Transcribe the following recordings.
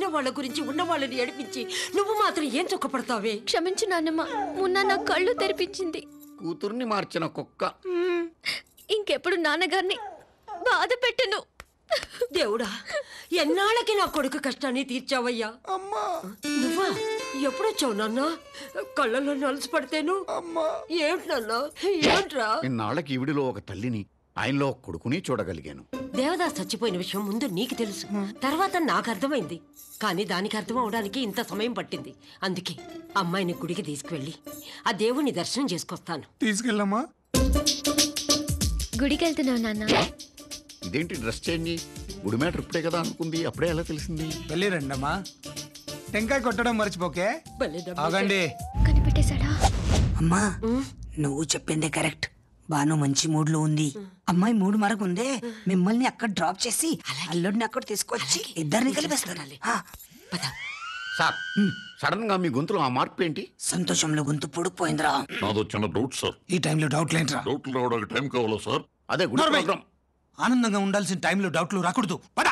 వాళ్ళ గురించి ఉన్న వాళ్ళని ఏడిపించి నువ్వు మాత్రం ఏం చుక్కపడతావే క్షమించు నాన్నమ్మ మున్న నా కళ్ళు తెరిపించింది కూతుర్ని మార్చిన కుక్క మ్మ్. ఇంకెప్పుడు నాన్నగారిని బాధ పెట్టను దేవుడా ఎన్నాళ్ళకి నా కొడుకు కష్టాన్ని తీర్చావయ్యా అమ్మా నువ్వా ఎప్పుడొచ్చావు నాన్న కళ్ళలో నలుసు పడితేను అమ్మా ఏంటి నాన్న ఏంట్రా ఇన్నాళ్ళకి ఈవిడిలో ఒక తల్లిని ఆయనలో ఒక కొడుకుని చూడగలిగాను దేవదాస్ చచ్చిపోయిన విషయం ముందు నీకు తెలుసు తర్వాత నాకు అర్థమైంది కానీ దానికి అర్థం అవడానికి ఇంత సమయం పట్టింది అందుకే అమ్మాయిని గుడికి తీసుకువెళ్ళి ఆ దేవుణ్ణి దర్శనం చేసుకొస్తాను తీసుకెళ్ళమ్మా గుడికి వెళ్తున్నావు నాన్న ఇదేంటి డ్రెస్ చేంజ్ గుడి మ్యాటర్ ఇప్పుడే కదా అనుకుంది అప్పుడే ఎలా తెలిసింది వెళ్ళి రండమ్మా టెంకాయ కొట్టడం మర్చిపోకే భలే దెబ్బ. ఆగండి కనిపెట్టేశాడా అమ్మా నువ్వు చెప్పిందే కరెక్ట్ బాను మంచి మూడ్ లో ఉంది అమ్మాయి మూడు మరకు ఉందే మిమ్మల్ని అక్కడ డ్రాప్ చేసి అల్లుడిని అక్కడ తీసుకొచ్చి ఇద్దరిని కలిపేస్తారు ఆ, పద. సార్ సడన్ గా మీ గొంతులో ఆ మార్పు ఏంటి సంతోషంలో గొంతు పొడిపోయిందిరా నాదో చిన్న డౌట్ సార్ ఈ టైంలో డౌట్లు ఏంట్రా డౌట్లు రావడానికి టైం కావాలా సార్ అదే గుడి నోర్మై. ప్రోగ్రామ్ ఆనందంగా ఉండాల్సిన టైంలో డౌట్లు రాకూడదు పదా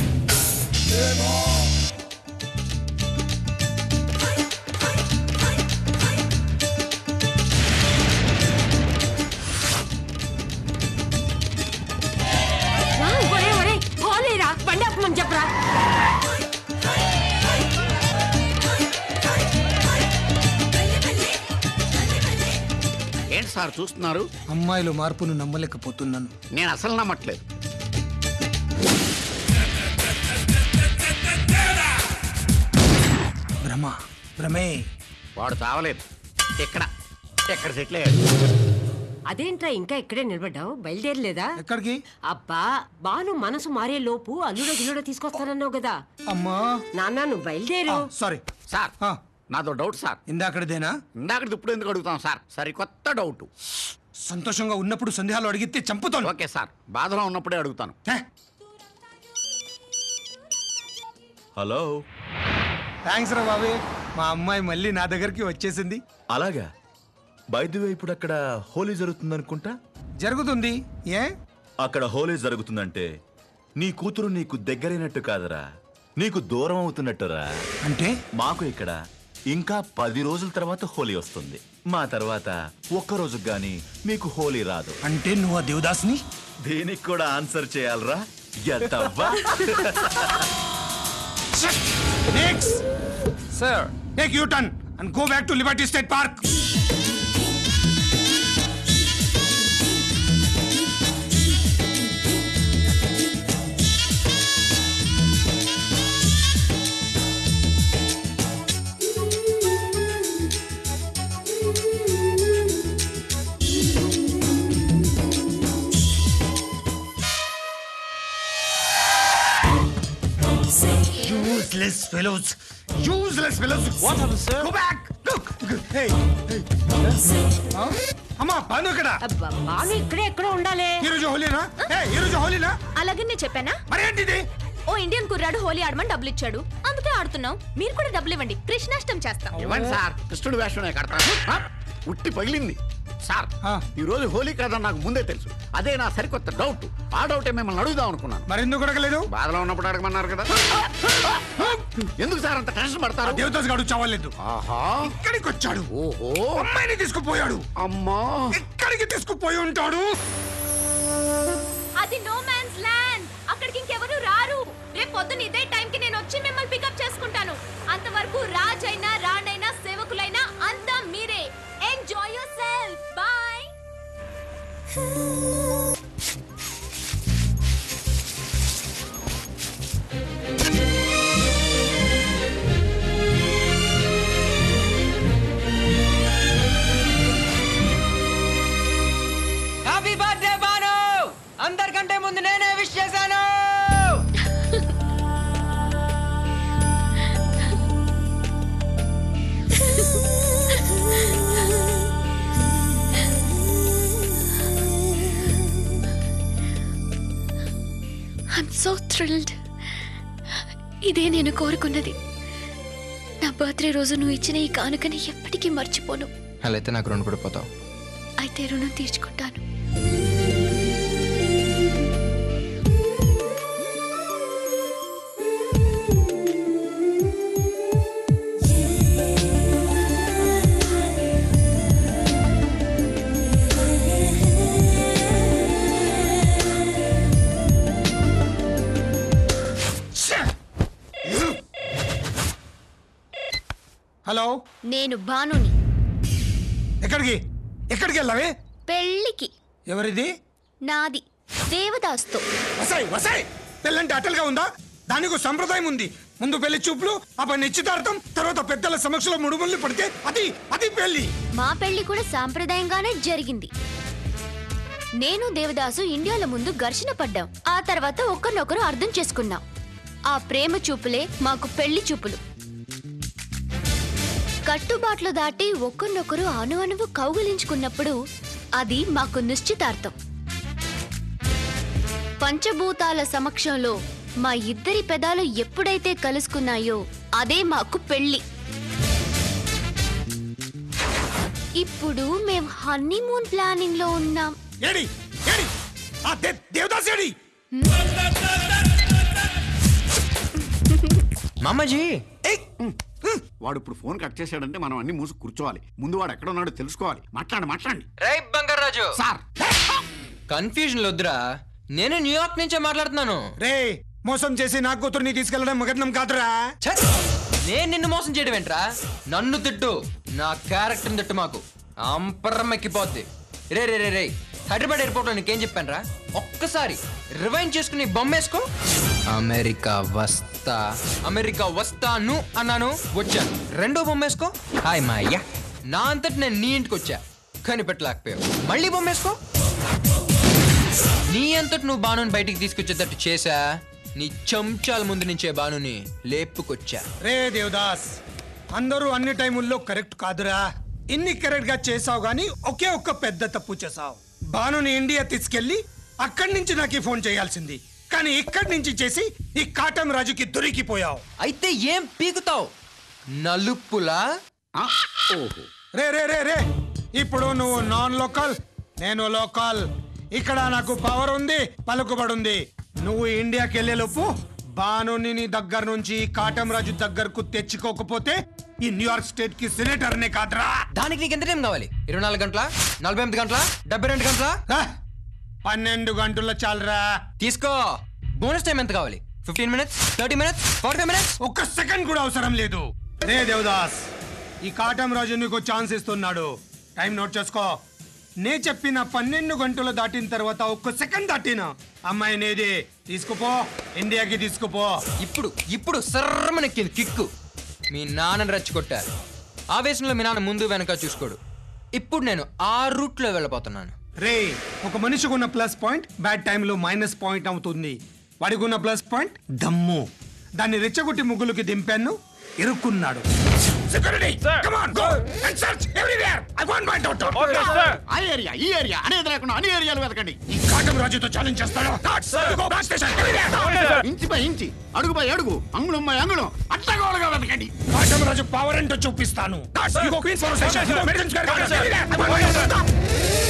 ఒరే, ఒరే, పోలేరా బండి ఆపమని చెప్పరా ఏంటి సార్ చూస్తున్నారు అమ్మాయిలో మార్పును నమ్మలేకపోతున్నాను నేను అసలు నమ్మట్లేదు భ్రమ భ్రమే వాడు చావలేదు ఎక్కడ ఎక్కడ సెటిల్ అయ్యాడు అదేంట్రా ఇంకా ఇక్కడే నిలబడ్డావు బయలుదేరలేదా ఎక్కడికి అబ్బా బాను మనసు మారే లోపు అల్లుడ గిల్లుడ తీసుకొస్తానన్నావు కదా అమ్మా నాన్న నువ్వు బయలుదేరు సారీ సార్ ఆ. నాదో డౌట్ సార్ ఇందాకటిదేనా ఇందాక ఇప్పుడు ఎందుకు అడుగుతాం సార్ సరి కొత్త డౌట్ సంతోషంగా ఉన్నప్పుడు సందేహాలు అడిగితే చంపుతాను ఓకే సార్ బాధలో ఉన్నప్పుడే అడుగుతాను హలో థ్యాంక్స్ రా బాబే మా అమ్మాయి మళ్ళీ నా దగ్గరికి వచ్చేసింది అలాగా బైదువే ఇప్పుడు అక్కడ హోలీ జరుగుతుంది అనుకుంటా జరుగుతుంది ఏ అక్కడ హోలీ జరుగుతుందంటే నీ కూతురు నీకు దగ్గరైనట్టు కాదురా నీకు దూరం అవుతున్నట్టురా అంటే మాకు ఇక్కడ ఇంకా పది రోజుల తర్వాత హోలీ వస్తుంది మా తర్వాత ఒక్క రోజు గాని మీకు హోలీ రాదు అంటే నువ్వు ఆ దేవదాస్ని దీనికి కూడా ఆన్సర్ చేయాలరా ఎద్దవ్వా next sir take U turn and go back to Liberty State Park Useless fellows. Useless fellows. What happened, sir? Go back. Look. Hey. hey. Huh? అమ్మా బాను ఇక్కడ అబ్బా, బాను ఇక్కడే ఎక్కడో ఉండాలి ఈ రోజు హోలీనా ఏ ఈ రోజు హోలీనా అలాగే నేను చెప్పానా మరేంటిది ఓ ఇండియన్ కుర్రాడు హోలీ ఆడమని డబ్బులు ఇచ్చాడు అందుకే ఆడుతున్నాం మీరు కూడా డబ్బులు ఇవ్వండి కృష్ణాష్టం చేస్తాం ఇవ్వండి సార్ కృష్ణుడు వేషమే కడతాను ఆ? ఉట్టి పగిలింది సార్ ఆ. ఈ రోజు హోలీ కాదని నాకు ముందే తెలుసు అదే నా సరికొత్త డౌట్ ఆ డౌటే మిమ్మల్ని అడుగుదాం అనుకున్నాను మరెందుకు అడగలేదు బాధలో ఉన్నప్పుడు అడగమన్నారు కదా ఎందుకు సార్ అంత టెన్షన్ పడతారు దేవదాస్ గారు చావలేదు ఆహా ఇక్కడికి వచ్చాడు ఓహో అమ్మాయిని తీసుకుపోయాడు అమ్మా ఎక్కడికి తీసుకుపోయి ఉంటాడు అది నో మ్యాన్స్ ల్యాండ్ అక్కడికి ఇంకెవరు రారు రేపు పొద్దున ఇదే టైంకి నేను వచ్చి మిమ్మల్ని పికప్ చేసుకుంటాను అంతవరకు రాజైనా రాణైనా సేవకులైనా అంతా మీరే enjoy yourself boy happy birthday Banu అందరికంటే ముందు నేనే విష్ చేశాను ఐఎమ్ సో థ్రిల్డ్ ఇదే నేను కోరుకున్నది నా బర్త్డే రోజు నువ్వు ఇచ్చిన ఈ కానుకని ఎప్పటికీ మర్చిపోను అలా అయితే నాకు రెండు పడిపోతావు అయితే రుణం తీర్చుకుంటాను వెళ్ళావు నేను భానుని ఎక్కడికి ఎక్కడికి వెళ్ళావే పెళ్ళికి ఎవరిది నాది దేవదాస్తో వసాయ్ వసాయ్ పెళ్ళంటే అటల్గా ఉందా దానికి ఒక సంప్రదాయం ఉంది ముందు పెళ్లి చూపులు ఆపై నిశ్చితార్థం తర్వాత పెద్దల సమక్షంలో ముడుముల్ని పడితే అది అది పెళ్లి మా పెళ్లి కూడా సాంప్రదాయంగానే జరిగింది నేను దేవదాసు ఇండియాలో ముందు ఘర్షణ పడ్డాం ఆ తర్వాత ఒకరినొకరు అర్థం చేసుకున్నాం ఆ ప్రేమ చూపులే మాకు పెళ్లి చూపులు కట్టుబాట్లు దాటి ఒకరినొకరు అణు అణువు కౌగిలించుకున్నప్పుడు అది మాకు నిశ్చితార్థం పంచభూతాల సమక్షంలో మా ఇద్దరి పెదాలు ఎప్పుడైతే కలుసుకున్నాయో అదే మాకు పెళ్లి ఇప్పుడు మేం హనీమూన్ ప్లానింగ్ లో ఉన్నాం ఏడి ఏడి ఆ దే- దేవదాస్ ఏడి మామాజీ ఏయ్! ఉమ్, ఉమ్. వాడు ఇప్పుడు ఫోన్ కట్ చేశాడంటే మనం అన్ని మూసి కూర్చోవాలి ముందు వాడు ఎక్కడ ఉన్నాడో తెలుసుకోవాలి మాట్లాడండి మాట్లాడండి రై బంగారాజు సార్ కన్ఫ్యూజన్ వద్దురా నేను న్యూయార్క్ నుంచే మాట్లాడుతున్నాను రే మోసం చేసి నా కూతుర్ని తీసుకెళ్లడం మగత్నం కాదురా ఛ! నేను నిన్ను మోసం చేయడం ఏంట్రా నన్ను తిట్టు నా క్యారెక్టర్ తిట్టు మాకు అంపరం ఎక్కిపోద్ది రే రే రే రే హైదరాబాద్ ఎయిర్పోర్ట్ లో నీకేం చెప్పాను రా ఒక్కసారి రివైండ్ చేసుకుని బొమ్మేసుకో అమెరికా వస్తా అమెరికా వస్తాను అన్నాను వచ్చాను రెండో బొమ్మేసుకో హాయ్ మా అయ్యా నా అంతటి నేను నీ ఇంటికి వచ్చా కనిపెట్టలేకపోయావు మళ్ళీ బొమ్మేసుకో నీ అంతటి నువ్వు బానుని బయటికి తీసుకొచ్చేటట్టు చేశా నీ చెంచాల ముందు నుంచే బానుని లేపుకొచ్చా రే దేవదాస్ అందరూ అన్ని టైముల్లో కరెక్ట్ కాదురా ఇన్ని కరెక్ట్ గా చేసావు గానీ ఒకే ఒక్క పెద్ద తప్పు చేసావు బానుని ఇండియా తీసుకెళ్లి అక్కడి నుంచి నాకు ఈ ఫోన్ చేయాల్సింది కానీ ఇక్కడి నుంచి చేసి ఈ కాటం రాజుకి దొరికిపోయావు అయితే ఏం పీకుతావు నలుపులా ఆ, ఓహో రే రే రే రే ఇప్పుడు నువ్వు నాన్ లోకల్ నేను లోకల్ ఇక్కడ నాకు పవర్ ఉంది పలుకుబడి ఉంది నువ్వు ఇండియాకి వెళ్ళేలోపు బానుని నీ దగ్గర నుంచి కాటం రాజు దగ్గరకు తెచ్చుకోకపోతే ఈ న్యూయార్క్ స్టేట్ కి సెనేటర్ నే కాదురా దానికి నీకు ఎంత టైం కావాలి ఇరవై నాలుగు గంటల నలభై ఎనిమిది గంటల డెబ్బై రెండు గంటల ఆ, పన్నెండు గంటల చాలరా తీసుకో బోనస్ టైం ఎంత కావాలి fifteen minutes thirty minutes forty five minutes ఒక్క సెకండ్ కూడా అవసరం లేదు రే దేవదాస్ ఈ కాటం రాజు నీకు ఛాన్స్ ఇస్తున్నాడు టైం నోట్ చేసుకో నే చెప్పిన పన్నెండు గంటలు దాటిన తర్వాత ఒక్క సెకండ్ దాటిన అమ్మాయి నేది తీసుకుపో ఇండియాకి తీసుకుపో ఇప్పుడు ఇప్పుడు సర్రమనెక్కింది కిక్కు మీ నాన్నని రెచ్చగొట్టారు ఆవేశంలో మీ నాన్న ముందు వెనక చూసుకోడు ఇప్పుడు నేను ఆ రూట్లో వెళ్ళిపోతున్నాను రే ఒక మనిషికి ఉన్న ప్లస్ పాయింట్ బ్యాడ్ టైంలో మైనస్ పాయింట్ అవుతుంది వాడికి ఉన్న ప్లస్ పాయింట్ దమ్ము దాన్ని రెచ్చగొట్టి ముగ్గులకి దింపాను ఇరుక్కున్నాడు security come on go and search everywhere I want my daughter ఆ ఏరియా ఈ ఏరియా అనేది లేకుండా అన్ని ఏరియాలు వెతకండి ఈ కాటం రాజుతో ఛాలెంజ్ చేస్తాడు go back station everywhere inch by inch అడుగు బై అడుగు అంగుళం బై అంగుళం అట్టగోలుగా వెతకండి కాటం రాజు పవర్ ఏంటో చూపిస్తాను you go Queens four station you go Madison Square everywhere I want my daughter